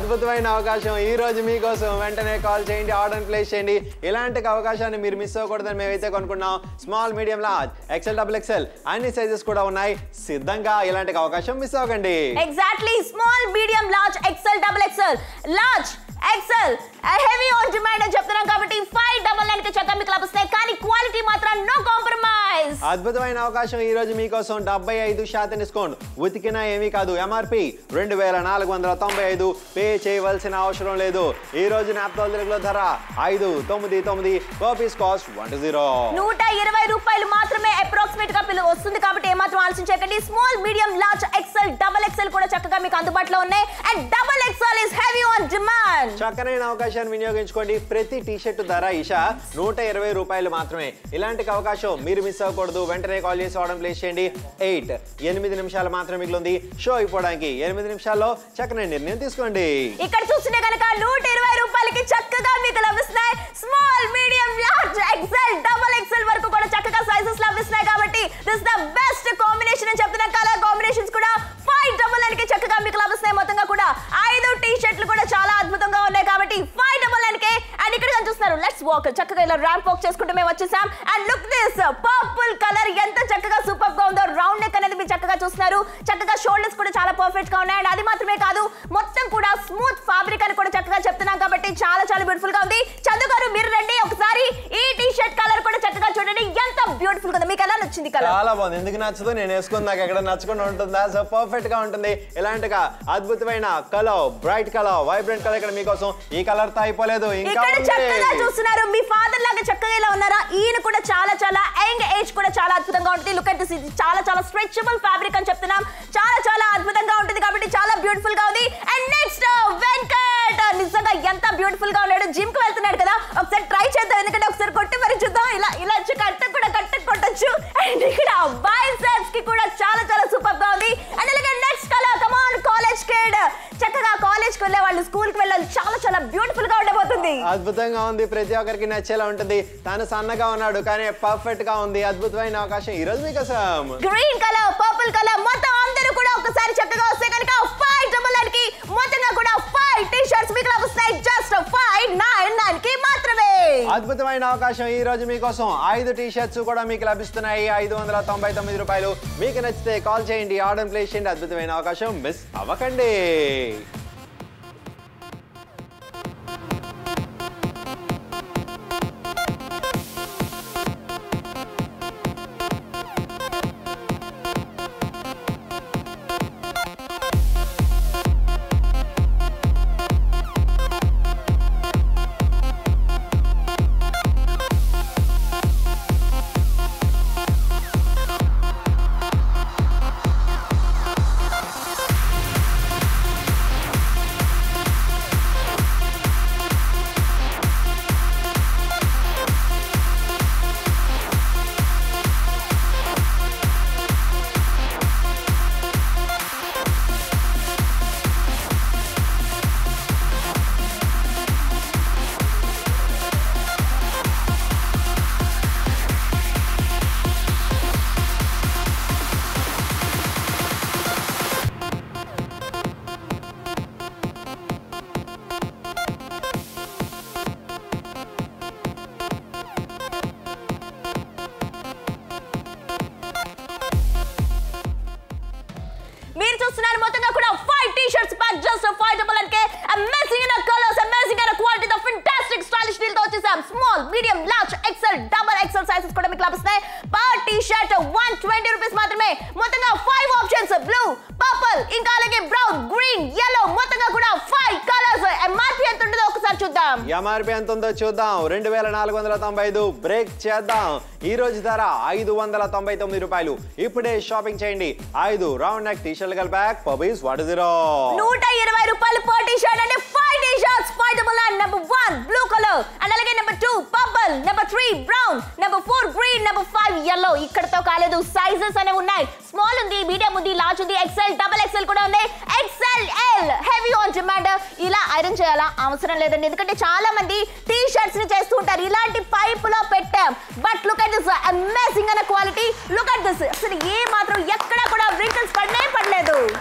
అద్భుతమైన అవకాశం ఈ రోజు మీకోసం వెంటనే కాల్ చేయండి ఆర్డర్ ప్లేస్ చేయండి ఇలాంటి అవకాశాన్ని మీరు మిస్ అవ్వకూడదని మేమైతే కొనుక్కున్నాం small medium large XL double XL అన్ని సైజెస్ కూడా ఉన్నాయి సిద్ధంగా ఇలాంటి అవకాశం మిస్ అవ్వకండి exactly small medium large XL double XL large XL heavy on demand అని చెప్తున్నాం కాబట్టి ఫైవ్ డబల్ నైన్ కి చక్కగా మీకు లభిస్తాయి కానీ క్వాలిటీ మాత్రం నో కాంప్రమైజ్ అద్భుతమైన అవకాశం ఈ రోజు మీకోసం డెబ్బై ఐదు శాతం డిస్కౌంట్ ఉతికినా ఏమీ కాదు ఎంఆర్పి రెండు వేల నాలుగు వందల తొంభై ఐదు పే చేయవలసిన అవసరం లేదు ఈ రోజు నాప్తోల్ తెలుగులో ధర ఐదు తొమ్మిది తొమ్మిది రూపీస్ కాస్ట్ వన్ జీరో నూట ఇరవై రూపాయలు మాత్రమే అప్రాక్సిమేట్ గా పిల్ల వస్తుంది కాబట్టి ఏమాత్రం ఆలోచించకండి small medium large XL double XL కూడా చక్కగా మీకు అందుబాటులో ఉన్నాయి and double XL is heavy on demand చక్కనైన అవకాశాన్ని వినియోగించుకోండి ప్రతి టీ షర్ట్ ధర ఇషా నూట ఇరవై రూపాయలు మాత్రమే ఇలాంటి అవకాశం మీరు మిస్ అవ్వకూడదు వెంటనే కాల్ చేసి ఆర్డర్ ప్లేస్ చేయండి ఎయిట్ ఎనిమిది నిమిషాలు మాత్రమే మిగిలింది షో అయిపోవడానికి ఎనిమిది నిమిషాల్లో చక్కని నిర్ణయం తీసుకోండి ఇక్కడ చూస్తుంటే కనుక నూట ఇరవై రూపాయలకి చక్కగా మీకు లభిస్తున్నాయి small medium large XL double XL వరకు కూడా చక్కగా సైజెస్ లభిస్తున్నాయి కాబట్టి దిస్ ద బెస్ట్ కాంబినేషన్ అని చెప్తున్నాం కలర్ కాంబినేషన్స్ కూడా ఫైవ్ డబల్ నైన్ కి చక్కగా మీకు లభిస్తున్నాయి మొత్తంగా కూడా ఐదు టీ షర్ట్లు కూడా చాలా అద్భుతంగా ఉన్నాయి కాబట్టి ఫైవ్ డబల్ నైన్ కే అండ్ ఇక్కడ కనుక చూస్తున్నారు లెట్స్ వాక్ చక్కగా ఇలా ర్యాంప్ వాక్ చేసుకుంటూ మేము వచ్చేసాం and look this purple colour ఎంత చక్కగా సూపర్ గా ఉందో రౌండ్ నెక్ అనేది మీరు చక్కగా చూస్తున్నారు చక్కగా షోల్డర్స్ కూడా చాలా పర్ఫెక్ట్ గా ఉన్నాయి అండ్ అది మాత్రమే కాదు మొత్తం కూడా స్మూత్ ఫ్యాబ్రిక్ అని కూడా చక్కగా చెప్తున్నాం కాబట్టి చాలా చాలా బ్యూటిఫుల్ గా ఉంది చందు గారు మీరు రండి ఒకసారి ఈ టీ షర్ట్ కలర్ కూడా చక్కగా చూడండి ఎంత బ్యూటిఫుల్ గా ఉంది మీకు ఎలా నచ్చింది కలర్ చాలా బాగుంది ఎందుకు నచ్చదు నేను వేసుకుని నాకు ఎక్కడ నచ్చకుండా ఉంటుందా సో పర్ఫెక్ట్ గా ఉంటుంది ఇలాంటిగా అద్భుతమైన colour bright colour vibrant colour ఇక్కడ మీకోసం ఈ కలర్ తో అయిపోలేదు ఇంకా ఇక్కడ ఉంది. చక్కగా చూస్తున్నారు మీ ఫాదర్ లాగా చక్కగా ఇలా ఉన్నారా ఈయన కూడా చాలా చాలా యంగ్ ఏజ్ కూడా చాలా అద్భుతంగా ఉంటుంది లుక్ అట్ దిస్ ఇది చాలా చాలా స్ట్రెచబుల్ ఫ్యాబ్రిక్ అని చెప్తున్నాం చాలా చాలా అద్భుతంగా ఉంటుంది కాబట్టి చాలా బ్యూటిఫుల్ గా ఉంది అండ్ నెక్స్ట్ వెంకట్ నిజంగా ఎంత బ్యూటిఫుల్ గా ఉన్నాడు జిమ్ కి వెళ్తున్నాడు కదా ఒకసారి ట్రై చేద్దాం ఎందుకంటే ఒకసారి కొట్టి మరి చూద్దాం ఇలా ఇలా వచ్చి కట్ట కూడా కట్ట కొట్టొచ్చు అండ్ ఇక్కడ బైసెప్స్ కి కూడా చాలా చాలా సూపర్ గా ఉంది అండ్ అలాగే next colour come on college kid చక్కగా కాలేజ్ కి వెళ్ళే వాళ్ళు స్కూల్ కి వెళ్ళాలి చాలా చాలా బ్యూటిఫుల్ గా ఉండబోతుంది అద్భుతంగా ఉంది ప్రతి ఒక్కరికి నచ్చేలా ఉంటుంది తను సన్నగా ఉన్నాడు కానీ పర్ఫెక్ట్ గా ఉంది అద్భుతమైన అవకాశం ఈ రోజు మీకోసం గ్రీన్ కలర్ పర్పుల్ కలర్ మొత్తం అందరూ కూడా ఒకసారి చక్కగా వస్తే కనుక ఫైవ్ డబుల్ నైన్ కి మొత్తంగా కూడా ఫైవ్ టీ షర్ట్స్ మీకు లభిస్తాయి జస్ట్ ఫైవ్ నైన్ నైన్ కి మాత్రమే అద్భుతమైన అవకాశం ఈ రోజు మీకోసం ఐదు టీ షర్ట్స్ కూడా మీకు లభిస్తున్నాయి ఐదు వందల తొంభై తొమ్మిది రూపాయలు మీకు నచ్చితే కాల్ చేయండి ఆర్డర్ ప్లేస్ చేయండి అద్భుతమైన అవకాశం మిస్ అవ్వకండి మీరు చూస్తున్నారు మొత్తంగా కూడా five T shirts pack just five double and కే అమేజింగ్ అయిన కలర్స్ అమేజింగ్ అయిన క్వాలిటీ తో ఫెంటాస్టిక్ స్టైలిష్ డీల్ తో వచ్చేసాం small medium large XL double XL sizes కూడా మీకు లభిస్తాయి per T shirt one twenty rupees మాత్రమే మొత్తంగా ఫైవ్ ఆప్షన్స్ బ్లూ పర్పుల్ ఇంకా అలాగే బ్రౌన్ గ్రీన్ yellow మొత్తంగా కూడా ఫైవ్ కలర్స్ ఎంఆర్పి ఎంత ఉంటుందో ఒకసారి చూద్దాం ఎంఆర్పి ఎంత ఉందో చూద్దాం రెండు వేల నాలుగు వందల తొంభై ఐదు బ్రేక్ చేద్దాం ఈ రోజు ధర ఐదు వందల తొంభై తొమ్మిది రూపాయలు ఇప్పుడే షాపింగ్ చేయండి ఐదు round neck T shirt bag పబీస్ వాట్ జీరో నూట ఇరవై రూపాయలు పర్ టీ షర్ట్ అంటే five T shirts five double nine number one blue colour and అలాగే number two purple number three brown number four green number five yellow ఇక్కడతో కాలేదు sizes అనేవి ఉన్నాయి స్మాల్ ఉంది మీడియం ఉంది లార్జ్ ఉంది ఎక్సెల్ డబుల్ ఎక్సెల్ కూడా ఉంది XL L heavy on demand ఇలా ఐరన్ చేయాలా అవసరం లేదండి ఎందుకంటే చాలా మంది టీ షర్ట్స్ ని చేస్తూ ఉంటారు ఇలాంటి పైప్ లో పెట్టాం but look at this amazing అనే క్వాలిటీ లుక్ అట్ దిస్ అసలు ఏ మాత్రం ఎక్కడ కూడా wrinkles పడనే పడలేదు అద్భుతం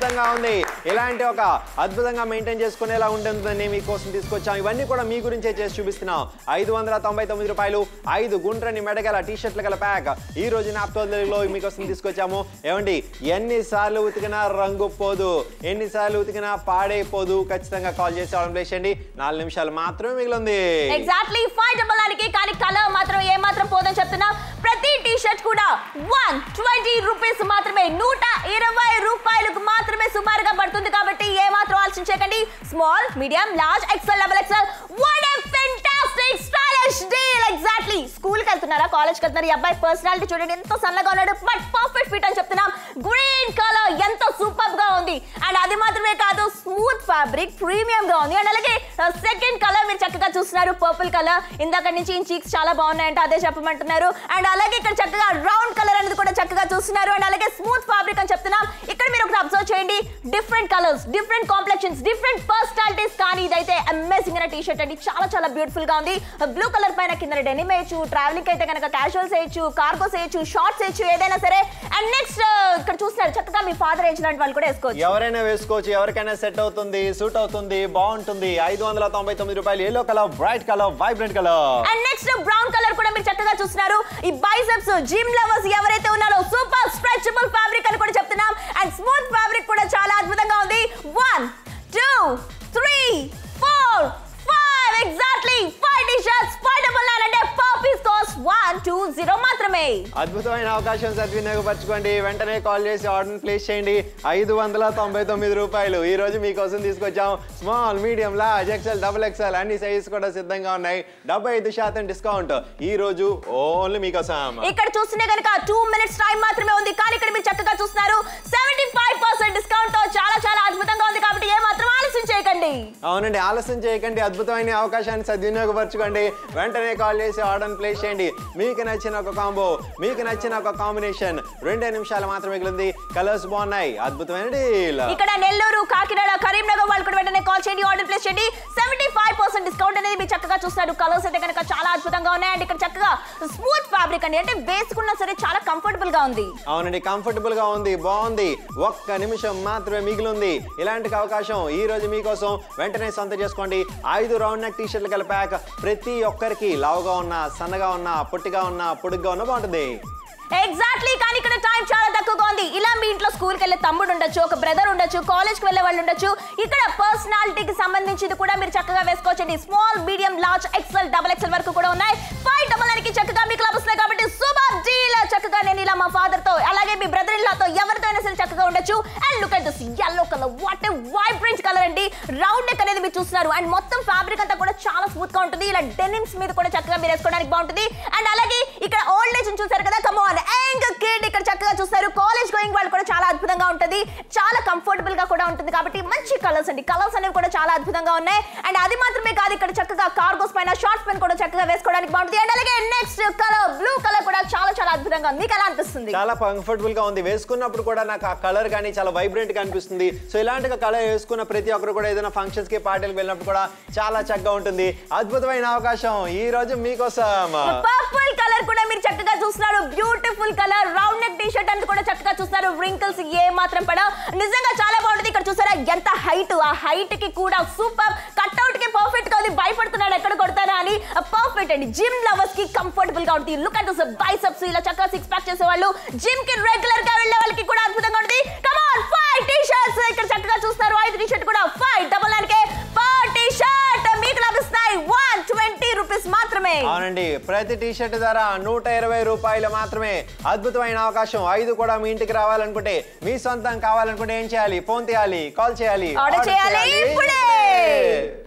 అద్భుతంగా ఉంది ఇలాంటి ఒక అద్భుతంగా మెయింటైన్ చేసుకునేలా ఉంటుందని మీకోసం తీసుకొచ్చాం ఇవన్నీ కూడా మీ గురించే చేసి చూపిస్తున్నాం ఐదు వందల తొంభై తొమ్మిది రూపాయలు ఐదు గుండ్రని మెడగల టీ షర్ట్ల గల ప్యాక్ ఈ రోజు నాప్తోలో మీకోసం తీసుకొచ్చాము ఏమండి ఎన్నిసార్లు ఉతికినా రంగు పోదు ఎన్నిసార్లు ఉతికినా పాడైపోదు ఖచ్చితంగా కాల్ చేసి ఆర్డర్ ప్లేస్ చేయండి నాలుగు నిమిషాలు మాత్రమే మిగిలింది ఎగ్జాక్ట్లీ ఫైవ్ డబల్ నైన్కి కానీ కలర్ మాత్రం ఏ మాత్రం పోదని చెప్తున్నా ప్రతి టీ షర్ట్ కూడా వన్ ట్వంటీ రూపీస్ మాత్రమే నూట ఇరవై రూపాయలకు మాత్రమే సుమారుగా పడుతుంది కాబట్టి ఏ మాత్రం ఆలోచించకండి small medium large XL double XL what a fantastic stylish deal exactly స్కూల్కి వెళ్తున్నారా కాలేజ్కి వెళ్తున్నారు ఈ అబ్బాయి పర్సనాలిటీ చూడండి ఎంత సన్నగా ఉన్నాడు బట్ పర్ఫెక్ట్ ఫిట్ అని చెప్తున్నాం గ్రీన్ కలర్ ఎంత సూపర్ గా ఉంది అండ్ అది మాత్రమే కాదు స్మూత్ ఫ్యాబ్రిక్ ప్రీమియం గా ఉంది అండ్ అలాగే సెకండ్ కలర్ మీరు చక్కగా చూస్తున్నారు పర్పుల్ కలర్ ఇందాక నుంచి ఈ చీక్స్ చాలా బాగున్నాయంటే అదే చెప్పమంటున్నారు అండ్ అలాగే ఇక్కడ చక్కగా రౌండ్ కలర్ అనేది కూడా చక్కగా చూస్తున్నారు అండ్ అలాగే స్మూత్ ఫ్యాబ్రిక్ అని చెప్తున్నాం ఇక్కడ మీరు ఒకటి అబ్జర్వ్ చేయండి different colours different complexions different personalities కానీ ఇదైతే అమేజింగ్ అయిన టీ షర్ట్ అండి చాలా చాలా బ్యూటిఫుల్ గా ఉంది బ్లూ కలర్ పైన కింద డెనిమ్ వేయచ్చు ట్రావెలింగ్ అయితే కనుక క్యాజువల్స్ వేయచ్చు కార్గోస్ వేయచ్చు షార్ట్స్ వేయచ్చు ఏదైనా సరే అండ్ నెక్స్ట్ ఇక్కడ చూస్తున్నారు చక్కగా మీ ఫాదర్ ఏజ్ లాంటి వాళ్ళు కూడా వేసుకోవచ్చు ఎవరైనా వేసుకోవచ్చు ఎవరికైనా సెట్ అవుతుంది సూట్ అవుతుంది బాగుంటుంది ఐదు వందల తొంభై తొమ్మిది రూపాయలు yellow colour bright colour vibrant colour and next brown colour కూడా మీరు చక్కగా చూస్తున్నారు ఈ బైసెప్స్ జిమ్ లవర్స్ ఎవరైతే ఉన్నారో సూపర్ స్ట్రెచబుల్ ఫ్యాబ్రిక్ అని కూడా చెప్తున్నాం అండ్ స్మూత్ ఫ్యాబ్రిక్ కూడా చాలా అద్భుతంగా ఉంది one two three four five exactly five T shirts five double nine అంటే per piece cost one two zero మాత్రమే అద్భుతమైన అవకాశం సద్వినియోగపరచుకోండి వెంటనే కాల్ చేసి ఆర్డర్ ప్లేస్ చేయండి ఐదు వందల తొంభై తొమ్మిది రూపాయలు ఈ రోజు మీకోసం తీసుకొచ్చాం small medium large XL double XL అన్ని సైజెస్ కూడా సిద్ధంగా ఉన్నాయి డెబ్బై ఐదు శాతం డిస్కౌంట్ ఈ రోజు ఓన్లీ మీకోసం ఇక్కడ చూస్తేనే కనుక టూ మినిట్స్ టైం మాత్రమే ఉంది కానీ ఇక్కడ మీరు చక్కగా చూస్తున్నారు సెవెంటీ ఫైవ్ పర్సెంట్ డిస్కౌంట్ తో చాలా చాలా అద్భుతంగా ఉంది కాబట్టి ఏ మాత్రం ఆలస్యం చేయకండి అవునండి ఆలస్యం చేయకండి అద్భుతమైన అవకాశాన్ని సద్వినియోగపరచుకోండి వెంటనే కాల్ చేసి ఆర్డర్ ప్లేస్ చేయండి మీకు నచ్చిన ఒక కాంబో మీకు నచ్చిన ఒక కాంబినేషన్ రెండే నిమిషాలు మాత్రమే మిగిలింది కలర్స్ బాగున్నాయి అద్భుతమైన డీల్ ఇక్కడ నెల్లూరు కాకినాడ కరీంనగర్ వాళ్ళు కూడా వెంటనే కాల్ చేయండి ఆర్డర్ ప్లేస్ చేయండి సెవెంటీ ఫైవ్ పర్సెంట్ డిస్కౌంట్ అనేది మీరు చక్కగా చూస్తారు కలర్స్ అయితే కనుక చాలా అద్భుతంగా ఉన్నాయి అండ్ ఇక్కడ చక్కగా స్మూత్ ఫ్యాబ్రిక్ అండి అంటే వేసుకున్నా సరే చాలా కంఫర్టబుల్ గా ఉంది అవునండి కంఫర్టబుల్ గా ఉంది బాగుంది ఒక్క నిమిషం మాత్రమే మిగిలింది ఇలాంటి అవకాశం ఈ రోజు మీకోసం వెంటనే సొంత చేసుకోండి ఐదు రౌండ్ నెక్ టీ షర్ట్లు గల ప్యాక్ ప్రతి ఒక్కరికి లావుగా ఉన్న సన్నగా ఉన్న పొట్టిగా ఉన్న పొడుగ్గా ఉన్న బాగుంటుంది ఎగ్జాక్ట్లీ కానీ ఇక్కడ టైం చాలా తక్కువగా ఉంది ఇలా మీ ఇంట్లో స్కూల్కి వెళ్ళే తమ్ముడు ఉండొచ్చు ఒక బ్రదర్ ఉండొచ్చు కాలేజ్కి వెళ్ళే వాళ్ళు ఉండొచ్చు ఇక్కడ పర్సనాలిటీకి సంబంధించింది కూడా మీరు చక్కగా వేసుకోవచ్చండి small medium large XL double XL వరకు కూడా ఉన్నాయి ఫైవ్ డబల్ నైన్కి చక్కగా మీకు లభిస్తున్నాయి కాబట్టి సూపర్ డీల్ చక్కగా నేను ఇలా మా ఫాదర్ తో అలాగే మీ బ్రదర్ ఇల్లాతో ఎవరితో అయినా సరే చక్కగా ఉండొచ్చు and look at this yellow colour what a vibrant colour అండి రౌండ్ నెక్ అనేది మీరు చూస్తున్నారు అండ్ మొత్తం ఫ్యాబ్రిక్ అంతా కూడా చాలా స్మూత్ గా ఉంటుంది ఇలా డెనిమ్స్ మీద కూడా చక్కగా మీరు వేసుకోవడానికి బాగుంటుంది అండ్ అలాగే ఇక్కడ ఓల్డ్ ఏజ్ చూసారు కదా కమోన్ యంగ్ కిడ్ ఇక్కడ చక్కగా చూస్తారు కాలేజ్ గోయింగ్ వాళ్ళు కూడా చాలా అద్భుతంగా ఉంటుంది చాలా కంఫర్టబుల్ గా కూడా ఉంటుంది కాబట్టి మంచి కలర్స్ అండి కలర్స్ అనేవి కూడా చాలా అద్భుతంగా ఉన్నాయి అండ్ అది మాత్రమే కాదు ఇక్కడ చక్కగా కార్గోస్ పైన షార్ట్స్ పైన కూడా చక్కగా వేసుకోవడానికి బాగుంటుంది అండ్ అలాగే నెక్స్ట్ కలర్ బ్లూ కలర్ కూడా చాలా చాలా అద్భుతంగా ఉంది మీకు ఎలా అనిపిస్తుంది చాలా కంఫర్టబుల్ గా ఉంది వేసుకున్నప్పుడు కూడా నాకు ఆ కలర్ కానీ చాలా వైబ్రెంట్ గా అనిపిస్తుంది సో ఇలాంటి కలర్ వేసుకున్న ప్రతి ఒక్కరు కూడా ఏదైనా ఫంక్షన్స్ కి పార్టీలకు వెళ్ళినప్పుడు కూడా చాలా చక్కగా ఉంటుంది అద్భుతమైన అవకాశం ఈ రోజు మీకోసం పర్పుల్ కలర్ కూడా మీరు చక్కగా చూస్తున్నారు beautiful colour round neck T shirt అంతా కూడా చక్కగా చూస్తున్నారు రింకిల్స్ ఏ మాత్రం పడ నిజంగా చాలా బాగుంటుంది ఇక్కడ చూసారా ఎంత హైట్ ఆ హైట్ కి కూడా సూపర్ కట్అవుట్ కి పర్ఫెక్ట్ గా ఉంది భయపడుతున్నాడు ఎక్కడ కొడతారా అని పర్ఫెక్ట్ అండి జిమ్ లవర్స్ కి కంఫర్టబుల్ గా ఉంటుంది లుక్ అట్ దిస్ బైసెప్స్ ఇలా చక్కగా సిక్స్ ప్యాక్ చేసే వాళ్ళు జిమ్ కి రెగ్యులర్ గా వెళ్ళే వాళ్ళకి కూడా అద్భుతంగా ఉంటుంది కమాన్ ఫైవ్ టీ షర్ట్స్ ఇక్కడ చక్కగా చూస్తారు ఐదు టీ షర్ట్ కూడా ఫైవ్ డబల్ నైన్ కే పర్ టీ షర్ట్ మీకు లభిస్తాయి వన్ ట్వంటీ రూపీస్ మాత్రమే అవునండి ప్రతి టీ షర్ట్ ధర నూట ఇరవై రూపాయలు మాత్రమే అద్భుతమైన అవకాశం ఐదు కూడా మీ ఇంటికి రావాలనుకుంటే మీ సొంతం కావాలనుకుంటే ఏం చేయాలి ఫోన్ తీయాలి కాల్ చేయాలి Order చేయాలి ఇప్పుడే.